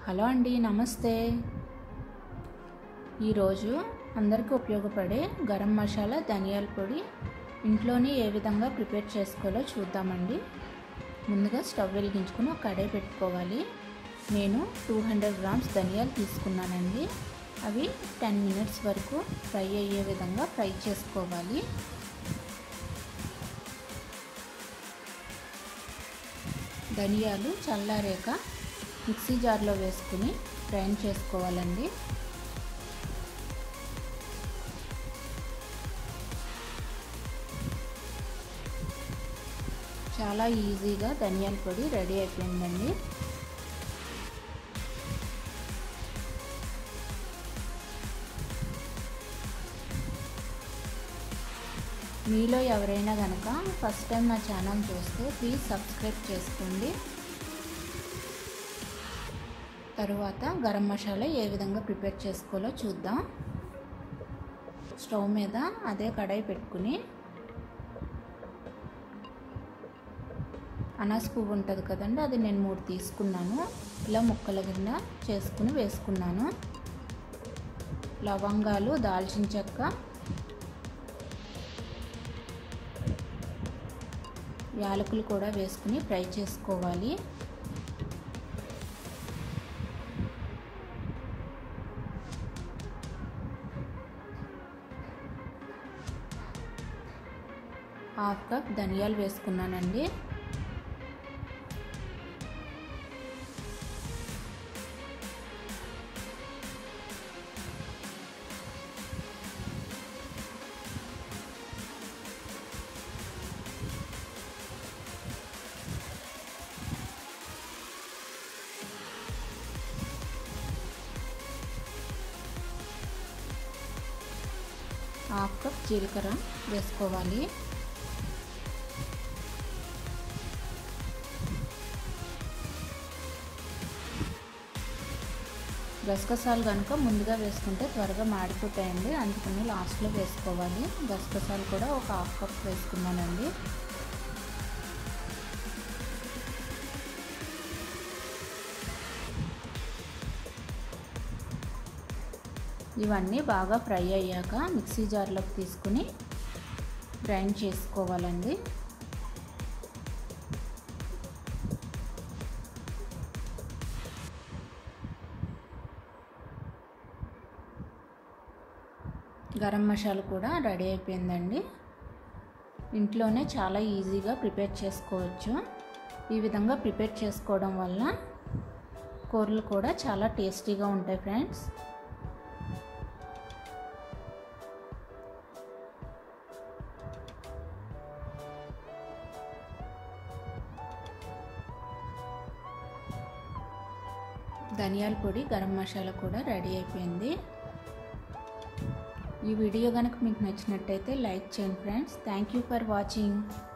hello అండి నమస్తే ఈరోజు అందరికీ ఉపయోగపడే గరం మసాలా ధనియాల పొడి ఇంట్లోనే ఏ విధంగా ప్రిపేర్ చేసుకోవాలో చూద్దామండి ముందుగా స్టవ్ వెలిగించుకుని ఒక కడాయి పెట్టుకోవాలి నేను టూ హండ్రెడ్ గ్రామ్స్ ధనియాలు తీసుకున్నానండి అవి టెన్ మినిట్స్ వరకు ఫ్రై అయ్యే విధంగా ఫ్రై చేసుకోవాలి ధనియాలు చల్లారాక మిక్సీ జార్లో వేసుకుని గ్రైండ్ చేసుకోవాలండి చాలా ఈజీగా ధనియాల పొడి రెడీ అయిపోయిందండి మీలో ఎవరైనా కనుక ఫస్ట్ టైం నా ఛానల్ చూస్తే ప్లీజ్ సబ్స్క్రైబ్ చేసుకోండి తరువాత గరం మసాలా ఏ విధంగా ప్రిపేర్ చేసుకోవాలో చూద్దాం స్టవ్ మీద అదే కడాయి పెట్టుకుని అనాస్ పువ్వు ఉంటుంది కదండి అది నేను మూడు తీసుకున్నాను ఇలా ముక్కల కింద చేసుకుని వేసుకున్నాను లవంగాలు దాల్చిన చెక్క యాలకులు కూడా వేసుకుని ఫ్రై చేసుకోవాలి హాఫ్ కప్ ధనియాలు వేసుకున్నానండి హాఫ్ కప్ జీలకర్ర వేసుకోవాలి గసగసాలు కనుక ముందుగా వేసుకుంటే త్వరగా మాడిపోతాయండి అందుకని లాస్ట్లో వేసుకోవాలి గసగసాలు కూడా ఒక హాఫ్ కప్ వేసుకున్నానండి ఇవన్నీ బాగా ఫ్రై అయ్యాక మిక్సీ జార్లోకి తీసుకుని గ్రైండ్ చేసుకోవాలండి గరం మసాలా కూడా రెడీ అయిపోయిందండి ఇంట్లోనే చాలా ఈజీగా ప్రిపేర్ చేసుకోవచ్చు ఈ విధంగా ప్రిపేర్ చేసుకోవడం వల్ల కూరలు కూడా చాలా టేస్టీగా ఉంటాయి ఫ్రెండ్స్ ధనియాల పొడి గరం మసాలా కూడా రెడీ అయిపోయింది ఈ వీడియో కనుక మీకు నచ్చినట్టయితే లైక్ చేయండి friends thank you for watching